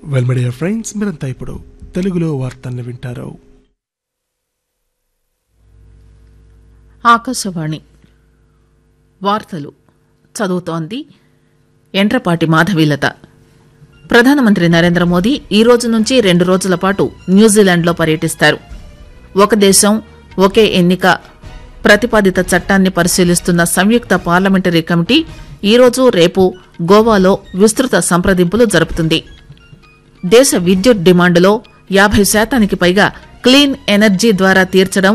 well media friends మీరంతా ఇప్పుడు తెలుగులో వార్తల్ని వింటారు ఆకాశవాణి వార్తలు చదువుతోంది ఎండ్రపాటి మాధవీలత ప్రధానమంత్రి నరేంద్ర మోదీ ఈ రోజు నుంచి రెండు రోజుల పాటు న్యూజిలాండ్లో పర్యటిస్తారు ఒక దేశం ఒకే ఎన్నిక ప్రతిపాదిత చట్టాన్ని పరిశీలిస్తున్న సంయుక్త పార్లమెంటరీ కమిటీ ఈరోజు రేపు గోవాలో విస్తృత సంప్రదింపులు జరుపుతుంది దేశ విద్యుత్ డిమాండ్లో యాభై శాతానికి పైగా క్లీన్ ఎనర్జీ ద్వారా తీర్చడం